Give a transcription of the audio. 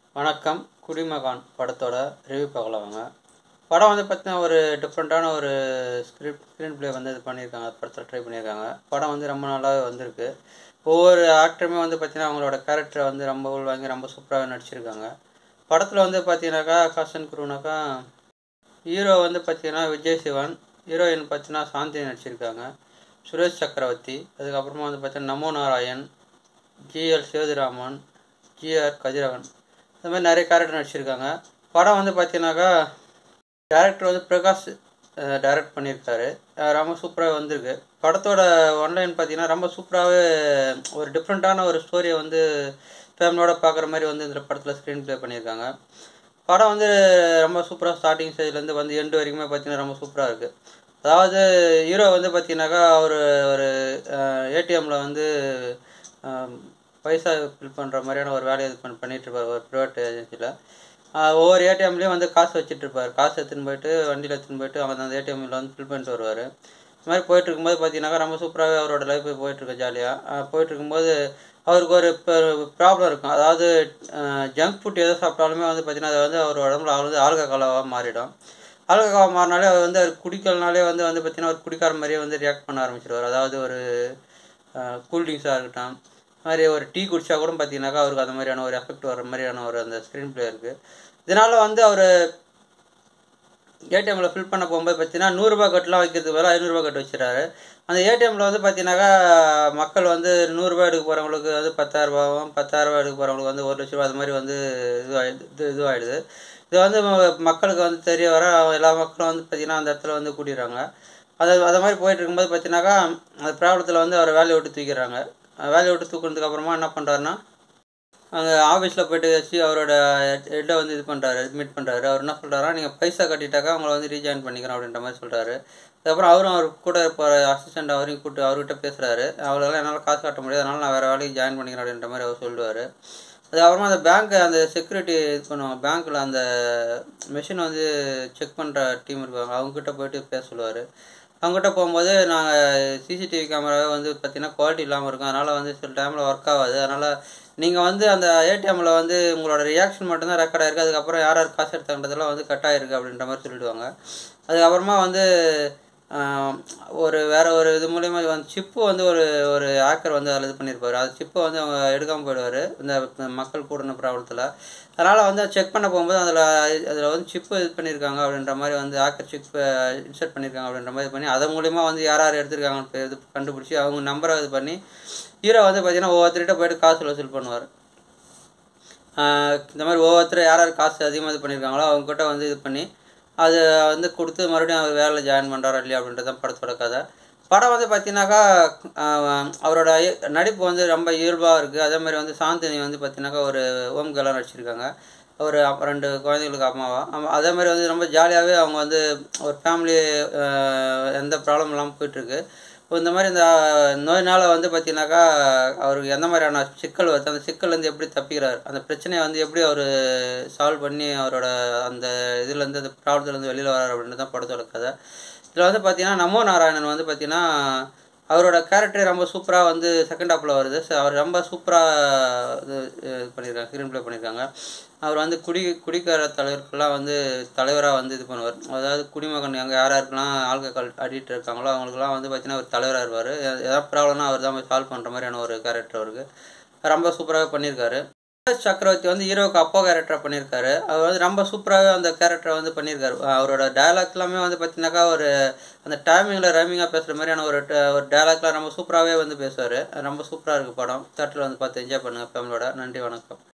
வணக்கம் குடிமகான் படத்தோட ரிவ்யூ பார்க்கலாம் வாங்க படம் வந்து பார்த்தீங்கன்னா ஒரு டிஃப்ரெண்ட்டான ஒரு ஸ்கிரிப்ட் ஸ்க்ரீன் ப்ளே வந்து இது பண்ணியிருக்காங்க படத்தில் ட்ரை பண்ணியிருக்காங்க படம் வந்து ரொம்ப நல்லாவே வந்திருக்கு ஒவ்வொரு ஆக்டருமே வந்து பார்த்தீங்கன்னா அவங்களோட கேரக்டரை வந்து ரொம்ப உள்வாங்கி ரொம்ப சூப்பராக நடிச்சிருக்காங்க படத்தில் வந்து பார்த்தீங்கன்னாக்கா காசன் குருனாக்கா ஹீரோ வந்து பார்த்தீங்கன்னா விஜய் சிவன் ஹீரோயின் பார்த்தீங்கன்னா சாந்தி நடிச்சிருக்காங்க சுரேஷ் சக்கரவர்த்தி அதுக்கப்புறமா வந்து பார்த்தீங்கன்னா நமோ நாராயண் ஜிஎல் சேதுராமன் ஜிஆர் கதிரவன் இந்த மாதிரி நிறைய கேரக்டர் நடிச்சிருக்காங்க படம் வந்து பார்த்தீங்கன்னாக்கா டேரக்டர் வந்து பிரகாஷ் டைரக்ட் பண்ணியிருக்காரு அஹ் ரொம்ப சூப்பராக வந்திருக்கு படத்தோட ஒன்லைன் பார்த்தீங்கன்னா ரொம்ப சூப்பராகவே ஒரு டிஃப்ரெண்ட்டான ஒரு ஸ்டோரியை வந்து ஃபேமிலியோட பார்க்குற மாதிரி வந்து இந்த படத்தில் ஸ்க்ரீன் ப்ளே பண்ணியிருக்காங்க படம் வந்து ரொம்ப சூப்பராக ஸ்டார்டிங் ஸ்டேஜ்லேருந்து வந்து எண்டு வரைக்குமே பார்த்தீங்கன்னா ரொம்ப சூப்பராக இருக்குது அதாவது ஹீரோ வந்து பார்த்தீங்கன்னாக்கா அவர் ஒரு ஏடிஎம்மில் வந்து ஆம், பைசா ஃபில் பண்ணுற மாதிரியான ஒரு வேலையை இது பண்ணி பண்ணிட்டு இருப்பார் ஒரு ப்ரைவேட் ஏஜென்சியில் ஒவ்வொரு ஏடிஎம்லேயும் வந்து காசு வச்சுட்டு இருப்பார் காசு எடுத்துன்னு போயிட்டு வண்டியில் எடுத்துன்னு போயிட்டு அவங்க அந்த ஏடிஎம்மில் வந்து ஃபில் பண்ணிட்டு வருவார் இந்த மாதிரி போயிட்டு இருக்கும்போது பார்த்தீங்கன்னாக்கா ரொம்ப சூப்பராகவே அவரோட லைஃப் போயிட்டுருக்கு ஜாலியாக போயிட்டு இருக்கும்போது அவருக்கு ஒரு ப்ராப்ளம் இருக்கும் அதாவது ஜங்க் ஃபுட் எதை சாப்பிட்டாலுமே வந்து பார்த்தீங்கன்னா அது வந்து அவர் உடம்புல அவர் வந்து ஆல்கஹாலாவாக மாறிடும் ஆல்கஹால் மாறினாலே அவர் வந்து அவர் குடிக்கலனாலே வந்து வந்து பார்த்தீங்கன்னா ஒரு குடிக்கார மாதிரியே வந்து ரியாக்ட் பண்ண ஆரம்பிச்சிருவார் அதாவது ஒரு கூல்ட்ரிங்க்ஸாக இருக்கட்டும் அது மாதிரி ஒரு டீ குடிச்சா கூட பார்த்தீங்கன்னாக்கா அவருக்கு அந்த மாதிரியான ஒரு எஃபெக்ட் வர மாதிரியான ஒரு அந்த ஸ்க்ரீன் ப்ளே இருக்குது இதனால் வந்து அவர் ஏடிஎம்மில் ஃபில் பண்ண போகும்போது பார்த்தீங்கன்னா நூறுரூபா கட்டுலாம் வைக்கிறதுக்கு பதிலாக ஐநூறுரூபா கட்டு வச்சுறாரு அந்த ஏடிஎம்மில் வந்து பார்த்தீங்கன்னாக்கா மக்கள் வந்து நூறுரூபா எடுக்க போகிறவங்களுக்கு வந்து பத்தாயிரரூபாவும் பத்தாயிரரூபா எடுக்க போகிறவங்களுக்கு வந்து ஒரு லட்ச ரூபா அது மாதிரி வந்து இதுவாகிடுது இது இதுவாகிடுது இது வந்து ம- மக்களுக்கு வந்து தெரிய வர எல்லா மக்களும் வந்து பார்த்திங்கன்னா அந்த இடத்துல வந்து கூட்டிடுறாங்க அது அது மாதிரி போயிட்டு இருக்கும்போது பார்த்தீங்கன்னாக்கா அந்த ப்ராப்ளத்தில் வந்து அவரை வேலையை விட்டு தூக்கிடுறாங்க வேலையை விட்டு தூக்குனதுக்கு அப்புறமா என்ன பண்ணுறாருன்னா அங்கே ஆஃபீஸில் போயிட்டு வச்சு அவரோட ஹெட்டை வந்து இது பண்ணுறாரு மீட் பண்ணுறாரு அவர் என்ன சொல்கிறாரா நீங்கள் பைசா கட்டிட்டாக்கா அவங்கள வந்து ரீஜாயின் பண்ணிக்கிறோம் அப்படின்ற மாதிரி சொல்கிறாரு அதுக்கப்புறம் அவரும் அவர் கூட போகிற அசிஸ்டண்ட் அவரையும் கூப்பிட்டு அவர்கிட்ட பேசுகிறாரு அவர்களெல்லாம் என்னால் காசு கட்ட முடியாது அதனால் நான் வேறு வேலைக்கு ஜாயின் பண்ணிக்கிறேன் அப்படின்ற மாதிரி அவர் சொல்லுவார் அதுக்கப்புறமா அந்த பேங்க் அந்த செக்யூரிட்டி இது பண்ணுவாங்க பேங்க்கில் அந்த மெஷின் வந்து செக் பண்ணுற டீம் இருக்காங்க அவங்ககிட்ட போயிட்டு பேச சொல்லுவார் அவங்ககிட்ட போகும்போது நாங்கள் சிசிடிவி கேமராவே வந்து பார்த்தீங்கன்னா குவாலிட்டி இல்லாமல் இருக்கும் அதனால் வந்து சில டைமில் ஒர்க் ஆகாது அதனால் நீங்கள் வந்து அந்த ஏடிஎம்மில் வந்து உங்களோட ரியாக்ஷன் மட்டும்தான் ரெக்கார்ட் ஆயிருக்கு அதுக்கப்புறம் யார் யார் காசு எடுத்தாங்கன்றதெல்லாம் வந்து கட் ஆயிருக்கு அப்படின்ற மாதிரி சொல்லிடுவாங்க அதுக்கப்புறமா வந்து ஆஹ், ஒரு வேற ஒரு இது மூலியமா வந்து சிப்பு வந்து ஒரு ஒரு ஹேக்கர் வந்து அதில் இது பண்ணியிருப்பாரு அது சிப்பை வந்து அவங்க எடுக்காமல் போயிடுவார் இந்த இந்த மக்கள் கூடின ப்ராப்ளத்தில் அதனால் வந்து செக் பண்ண போகும்போது அதில் அதில் வந்து சிப்பு இது பண்ணியிருக்காங்க அப்படின்ற மாதிரி வந்து ஹேக்கர் சிப் இன்சர்ட் பண்ணியிருக்காங்க அப்படின்ற மாதிரி இது பண்ணி அதன் மூலியமா வந்து யார் யார் எடுத்திருக்காங்கன்னு இது கண்டுபிடிச்சி அவங்க நம்பரை இது பண்ணி ஹீரோ வந்து பார்த்தீங்கன்னா ஒவ்வொருத்தர்கிட்ட போயிட்டு காசு வசூல் பண்ணுவார் ஆஹ் இந்த மாதிரி ஒவ்வொருத்தர் யார் யார் காசு அதிகமாக இது பண்ணியிருக்காங்களோ அவங்ககிட்ட வந்து இது பண்ணி அது வந்து கொடுத்து மறுபடியும் அவர் வேலையில் ஜாயின் பண்ணுறாரா இல்லையா அப்படின்றது தான் படத்தோட கதை படம் வந்து பார்த்தீங்கன்னாக்கா ஆஹ் அவரோட இய- நடிப்பு வந்து ரொம்ப இயல்பாக இருக்குது அதே மாதிரி வந்து சாந்தினி வந்து பார்த்தீங்கன்னாக்கா ஒரு ஓம் கேலாக நடிச்சிருக்காங்க ஒரு அப்- ரெண்டு குழந்தைகளுக்கு அம்மாவா ஆமா, அதே மாதிரி வந்து ரொம்ப ஜாலியாகவே அவங்க வந்து ஒரு ஃபேமிலி எந்த ப்ராப்ளம் இல்லாமல் போயிட்டுருக்கு இப்போ இந்த மாதிரி இந்த நோயினால் வந்து பார்த்தீங்கன்னாக்கா அவருக்கு எந்த மாதிரியான சிக்கல் வருது அந்த சிக்கல்லேருந்து எப்படி தப்பிக்கிறார் அந்த பிரச்சனையை வந்து எப்படி அவர் சால்வ் பண்ணி அவரோட அந்த இதுலேருந்து அந்த ப்ராப்ளத்துலேருந்து வெளியில் வரார் அப்படின்றது தான் படத்தோட கதை இதில் வந்து பார்த்தீங்கன்னா நமோ நாராயணன் வந்து பார்த்தீங்கன்னா அவரோட கேரக்டரே ரொம்ப சூப்பராக வந்து செகண்ட் ஹாப்பில் வருது So, அவர் ரொம்ப சூப்பராக இது இது பண்ணியிருக்காங்க ஸ்க்ரீன் ப்ளே பண்ணியிருக்காங்க அவர் வந்து குடி குடிக்கார தலைவருக்கெல்லாம் வந்து தலைவராக வந்து இது பண்ணுவார் அதாவது குடிமகன் அங்கே யார் யாருக்கெல்லாம் ஆல்கஹால் அடிக்ட் இருக்காங்களோ அவங்களுக்குலாம் வந்து பார்த்தீங்கன்னா ஒரு தலைவராக இருப்பார் எதாவது ப்ராப்ளம்னா அவர் தான் போய் சால்வ் பண்ணுற மாதிரியான ஒரு கேரக்டர் அவருக்கு ரொம்ப சூப்பராக பண்ணியிருக்காரு சுரேஷ் சக்கரவர்த்தி வந்து ஹீரோவுக்கு அப்பா கேரக்டராக பண்ணியிருக்காரு அவர் வந்து ரொம்ப சூப்பராகவே அந்த கேரக்டரை வந்து பண்ணியிருக்காரு அவரோட டயலாக் எல்லாமே வந்து பார்த்தீங்கன்னாக்கா ஒரு அந்த டைமிங்கில் ரைமிங்காக பேசுகிற மாதிரியான ஒரு ட- ஒரு டயலாக்லாம் ரொம்ப சூப்பராகவே வந்து பேசுவார் ரொம்ப சூப்பராக இருக்குது படம் தேட்டரில் வந்து பார்த்து என்ஜாய் பண்ணுங்கள் ஃபேமிலியோட நன்றி வணக்கம்